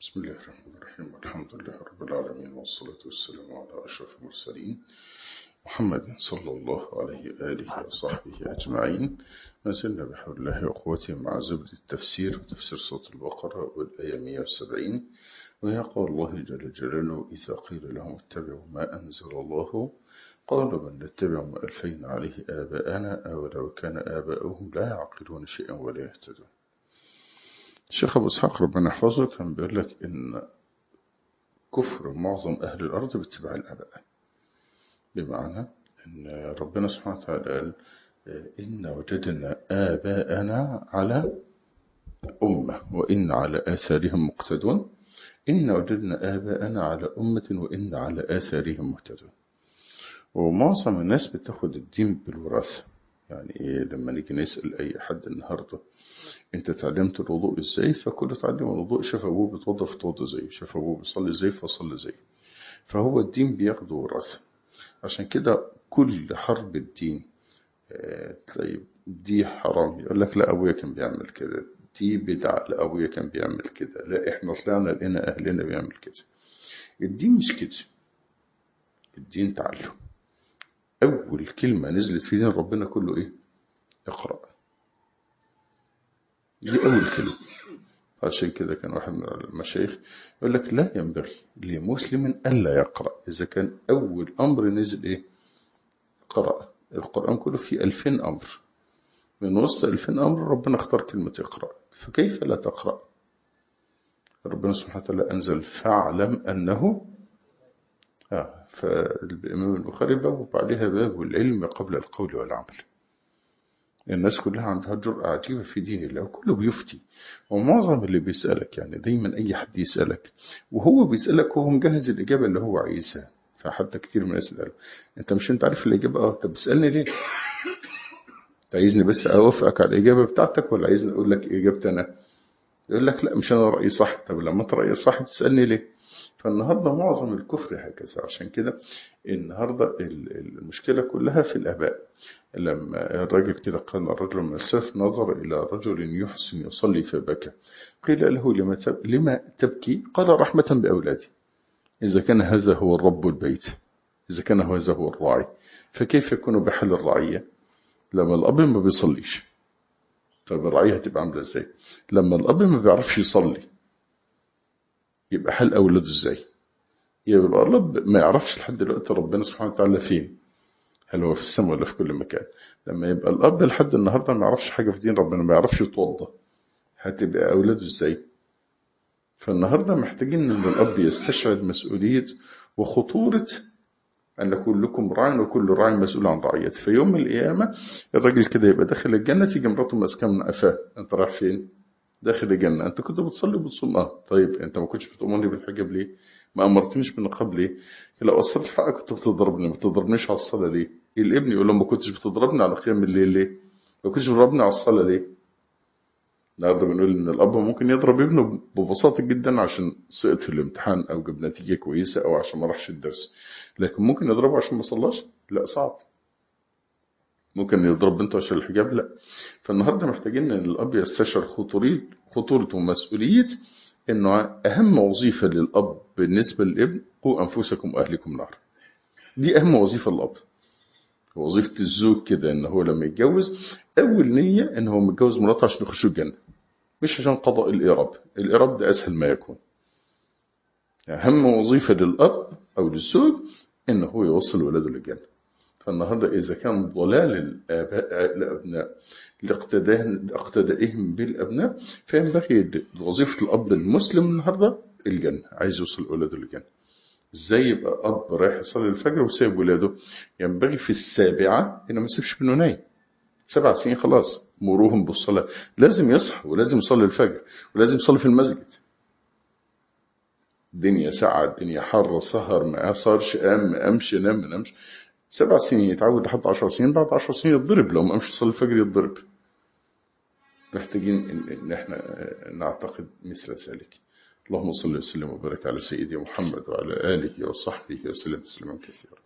بسم الله الرحمن الرحيم والحمد لله رب العالمين والصلاة والسلام على أشرف المرسلين محمد صلى الله عليه وآله وصحبه أجمعين ما زلنا بحول الله وقوته مع زبد التفسير وتفسير صوت البقرة والآية 170 وهي قول الله جل جلاله إذا قيل لهم اتبعوا ما أنزل الله قالوا بل نتبع ما ألفين عليه آباءنا أولو كان آباؤهم لا يعقلون شيئا ولا يهتدون الشيخ أبو إسحاق ربنا يحفظه كان بيقول لك إن كفر معظم أهل الأرض باتباع الآباء بمعنى إن ربنا سبحانه وتعالى قال إن وجدنا آباءنا على أمة وإن على آثارهم مقتدون إن وجدنا آباءنا على أمة وإن على آثارهم مهتدون ومعظم الناس بتاخد الدين بالوراثة يعني إيه لما نيجي نسأل أي حد النهاردة أنت تعلمت الوضوء إزاي فكل تعلم الوضوء شاف أبوه بيتوضى فتوضى زيه شاف أبوه بيصلي إزاي فصلي زيه فهو الدين بياخده وراثة عشان كده كل حرب الدين طيب دي حرام يقول لك لا أبويا كان بيعمل كده دي بدعة لا أبويا كان بيعمل كده لا إحنا طلعنا لقينا أهلنا بيعمل كده الدين مش كده الدين تعلم أول كلمة نزلت في دين ربنا كله إيه اقرأ دي أول كلمة عشان كده كان واحد من المشايخ يقول لك لا ينبغي لمسلم ألا يقرأ إذا كان أول أمر نزل إيه قرأ القرآن كله فيه ألفين أمر من وسط ألفين أمر ربنا اختار كلمة اقرأ فكيف لا تقرأ ربنا سبحانه وتعالى أنزل فاعلم أنه آه فالإمام البخاري باب عليها باب العلم قبل القول والعمل الناس كلها عندها جرأة عجيبة في دين الله وكله بيفتي ومعظم اللي بيسألك يعني دايما أي حد يسألك وهو بيسألك هو مجهز الإجابة اللي هو عايزها فحتى كتير من الناس يسألوا أنت مش أنت عارف الإجابة أه طب بتسألني ليه؟ أنت عايزني بس أوافقك على الإجابة بتاعتك ولا عايزني أقول لك إجابتي أنا؟ يقول لك لا مش أنا رأيي صح طب لما أنت رأيي صح بتسألني ليه؟ فالنهاردة معظم الكفر هكذا عشان كده النهاردة المشكلة كلها في الآباء لما الرجل كده قال الرجل من السلف نظر إلى رجل يحسن يصلي فبكى قيل له لما, تب... لما تبكي قال رحمة بأولادي إذا كان هذا هو الرب البيت إذا كان هذا هو الراعي فكيف يكون بحل الرعية لما الأب ما بيصليش طب الرعية هتبقى عاملة إزاي لما الأب ما بيعرفش يصلي يبقى حل أولاده إزاي يبقى الأب ما يعرفش لحد دلوقتي ربنا سبحانه وتعالى فين هل هو في السماء ولا في كل مكان لما يبقى الأب لحد النهاردة ما يعرفش حاجة في دين ربنا ما يعرفش يتوضى هتبقى أولاده إزاي فالنهاردة محتاجين أن الأب يستشعر مسؤولية وخطورة أن كلكم راع وكل راع مسؤول عن رعيته في يوم القيامة الراجل كده يبقى داخل الجنة تيجي مراته ماسكاه من قفاه أنت رايح فين؟ داخل الجنة أنت كنت بتصلي وبتصوم أه طيب أنت ما كنتش بتأمرني بالحجاب ليه؟ ما أمرتنيش بالنقاب ليه؟ لو قصرت في حقك كنت بتضربني ما بتضربنيش على الصلاة ليه؟ الابن يقول له ما كنتش بتضربني على قيام الليل ليه؟ ما كنتش بتضربني على الصلاة ليه؟ النهارده بنقول إن الأب ممكن يضرب ابنه ببساطة جدا عشان سقط في الامتحان أو جاب نتيجة كويسة أو عشان ما راحش الدرس لكن ممكن يضربه عشان ما صلاش؟ لا صعب ممكن يضرب بنته عشان الحجاب لا فالنهارده محتاجين ان الاب يستشعر خطوريه خطوره ومسؤوليه انه اهم وظيفه للاب بالنسبه للابن قوا انفسكم واهلكم نار دي اهم وظيفه للاب وظيفه الزوج كده ان هو لما يتجوز اول نيه ان هو متجوز مراته عشان يخشوا الجنه مش عشان قضاء الإيراب الإيراب ده أسهل ما يكون أهم وظيفة للأب أو للزوج إن هو يوصل ولاده للجنة فالنهاردة إذا كان ضلال الآباء الأبناء لاقتدائهم بالأبناء فينبغي وظيفة الأب المسلم النهاردة الجنة عايز يوصل ولاده للجنة ازاي يبقى أب رايح يصلي الفجر وسايب ولاده ينبغي في السابعة إنه ما يسيبش منه نايم سبع سنين خلاص مروهم بالصلاة لازم يصحى ولازم يصلي الفجر ولازم يصلي في المسجد الدنيا ساعة الدنيا حر سهر ما صارش قام ما قامش نام ما نامش سبع سنين يتعود لحد عشر سنين بعد عشر سنين يتضرب لو ما قامش يصلي الفجر يتضرب محتاجين ان احنا نعتقد مثل ذلك اللهم صل وسلم وبارك على سيدي محمد وعلى اله وصحبه وسلم تسليما كثيرا